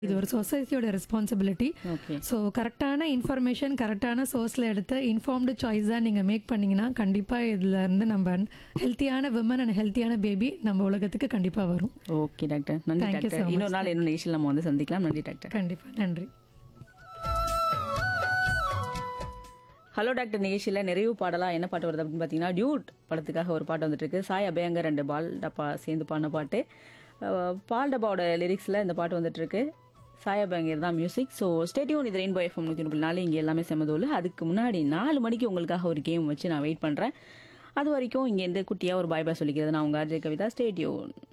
இது ஒரு சொசைட்டியோட ரெஸ்பான்சிபிலிட்டி ஓகே ஸோ கரெக்டான இன்ஃபர்மேஷன் கரெக்டான சோர்ஸில் எடுத்து இன்ஃபார்ம்டு சாய்ஸ் தான் நீங்கள் மேக் பண்ணீங்கன்னா கண்டிப்பாக இதில் இருந்து நம்ம ஹெல்த்தியான விமன் அண்ட் ஹெல்த்தியான பேபி நம்ம உலகத்துக்கு கண்டிப்பாக வரும் ஓகே டாக்டர் நன்றி Thank you so doctor much. இன்னொரு நாள் இன்னொரு நிகழ்ச்சியில் நம்ம வந்து சந்திக்கலாம் நன்றி டாக்டர் கண்டிப்பாக நன்றி ஹலோ டாக்டர் நிகழ்ச்சியில் நிறைவு பாடலா என்ன பாட்டு வருது அப்படின்னு பார்த்தீங்கன்னா டியூட் படத்துக்காக ஒரு பாட்டு வந்துட்டு இருக்கு சாய் அபயங்கர் ரெண்டு பால் டப்பா சேர்ந்து பாடின பாட்டு அஹ், பால் டப்பாவோட லிரிக்ஸில் இந்த பாட்டு வந்துட்டு இருக்கு சாய் அபயங்கர் தான் மியூசிக் ஸோ ஸ்டேடியோன் இது ரெயின்போ எஃப்எம் நூற்றி முப்பது நாலு இங்கே எல்லாமே செமதோல் அதுக்கு முன்னாடி நாலு மணிக்கு உங்களுக்காக ஒரு கேம் வச்சு நான் வெயிட் பண்ணுறேன் அது வரைக்கும் இங்கேருந்து குட்டியாக ஒரு பாய் பாய் சொல்லிக்கிறது நான் உங்கள் அஜய் கவிதா ஸ்டேடியோன்